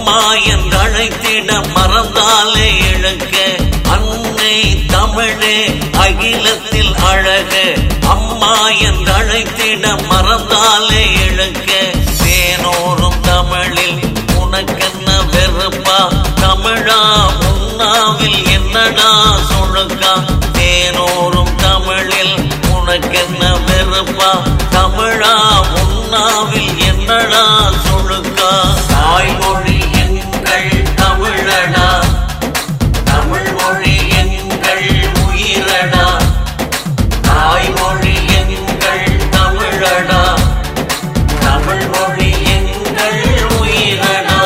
அம்மா என்றழைத்திட மறந்தாலே இழுக்க அன்னை தமிழே அகிலத்தில் அழக அம்மா என்றழைத்திட மறந்தாலே இழுக்க தேனோரும் தமிழில் உனக்கென்ன வெறுப்பா தமிழா உன்னாவில் என்னடா சொழுக்கா தேனோரும் தமிழில் உனக்கென்ன வெறுப்பா தமிழா உன்னாவில் என்னடா சொழுக்கா தாய்மொழி எங்கள் தமிழடா தமிழ் மொழி எங்கள் உயிரடா தாய்மொழி எங்கள் தமிழடா தமிழ் மொழி எங்கள் உயிரடா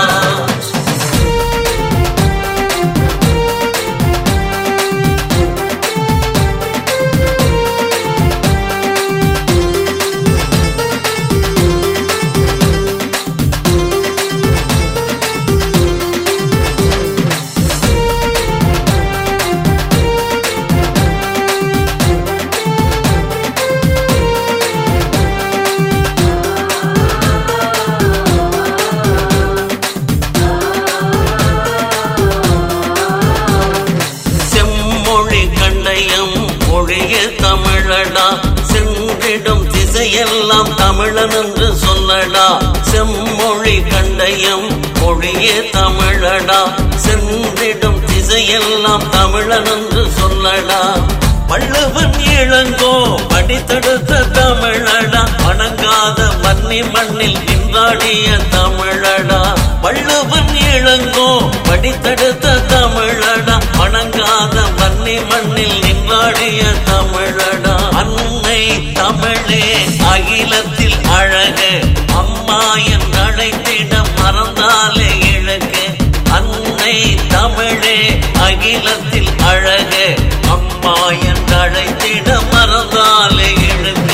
செம்மொழி கண்டையம் மொழிய தமிழடா சென்றிடும் திசையெல்லாம் தமிழன் என்று சொல்லடா செம்மொழி கண்டையம் மொழிய தமிழடா சென்றிடும் திசையெல்லாம் தமிழன் என்று சொல்லடா வள்ளுவன் இளங்கோ படித்தெடுத்த தமிழடா வணங்காத மன்னி மண்ணில் நின்றாடிய தமிழடா வள்ளுவன் இளங்கோ படித்தெடுத்த தமிழடா வணங்காத மன்னி மண்ணில் நின்றாடிய தமிழடா அன்னை தமிழே அகிலத்தில் அழக அம்மா என் அழைத்திட மறந்தாலே இழக அன்னை தமிழே அகிலத்தில் அழக அம்மா என் அழைத்திட மறந்தாலே இழக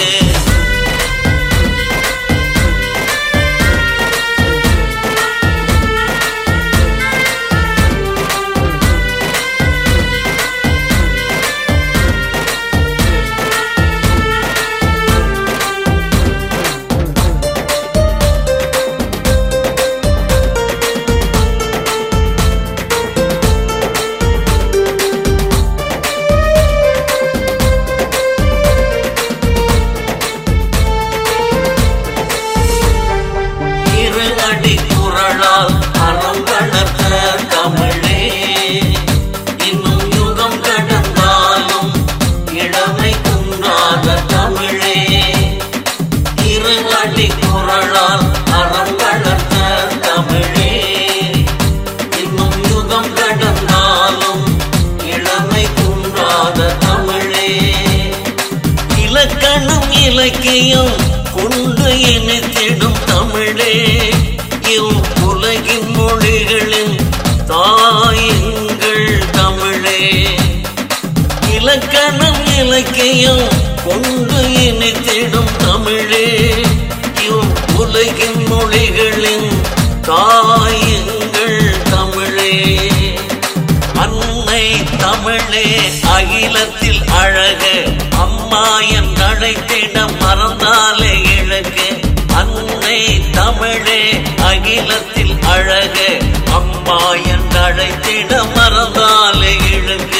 இரு அடி குரலால் அறம் வளர்த்த தமிழே இன்னும் யுகம் கடந்தாலும் இளமை குன்றாத தமிழே இரு அடி குரலால் அறம் வளர்த்த தமிழே இன்னும் யுகம் கடந்தாலும் இளமை குன்றாத தமிழே இலக்கணம் இலக்கியம் கொண்டு இணைத்திடும் தமிழே இவ் உலகின் மொழிகளின் தாயங்கள் தமிழே இலக்கணம் இலக்கியம் கொண்டு இணைத்திடும் தமிழே இவ் உலகின் மொழிகளின் தாயங்கள் தமிழே அன்னை தமிழே அகிலத்தில் அழக அம்மா என் அழைத்திட மறந்தாலே இழக அன்னை தமிழே அகிலத்தில் அழக அம்மா என் அழைத்திட மறந்தாலே இழக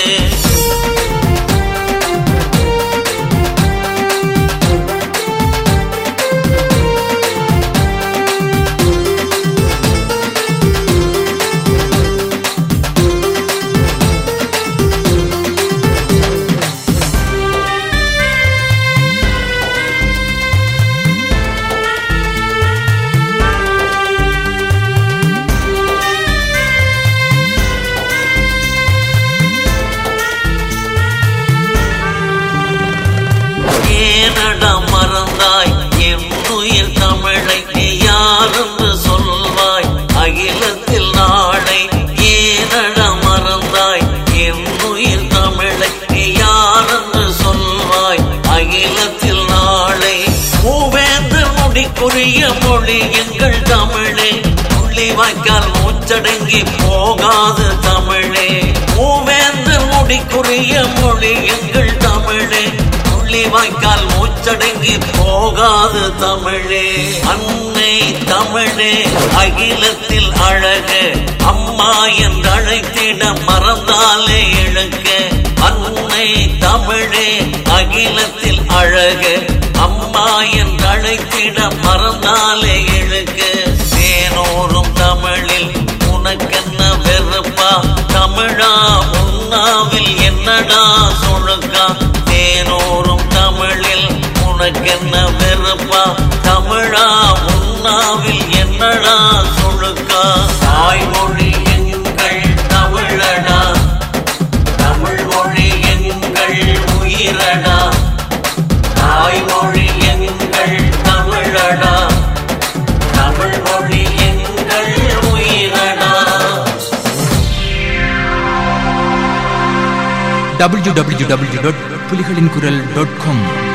ஏனடா மறந்தாய் என் உயிர் தமிழை நீ யாரென்று சொல்வாய் அகிலத்தில் நாளை ஏனடா மறந்தாய் என் உயிர் தமிழை நீ யாரென்று சொல்வாய் அகிலத்தில் நாளை மூவேந்தர் முடிக்குரிய மொழி எங்கள் தமிழே புள்ளி வாய்க்கால் மூச்சடங்கி போகாது தமிழே மூவேந்தர் முடிக்குரிய மொழி எங்கள் தமிழே புள்ளி வாய்க்கால் மூச்சடங்கி போகாது தமிழே அன்னை தமிழே அகிலத்தில் அழகு அம்மா என்று அழைத்திட மறந்தாலே இழுக்க அன்னை தமிழே அகிலத்தில் அழகு அம்மா என்று அழைத்திட மறந்தாலே இழுக்க தேனோரும் தமிழில் உனக்கென்ன வெறுப்பா தமிழா உன்னாவில் என்னடா சொழுக்கா தேனோரும் தமிழில் உனக்கென்ன வெறுப்பா தமிழா உன்னாவில் என்னடா சொழுக்கா தாய்மொழி எங்கள் தமிழடா தமிழ் மொழி எங்கள் உயிரடா தாய்மொழி எங்கள் தமிழடா தமிழ் மொழி எங்கள் உயிரடா www.புலிகளின் குரல் டாட் காம்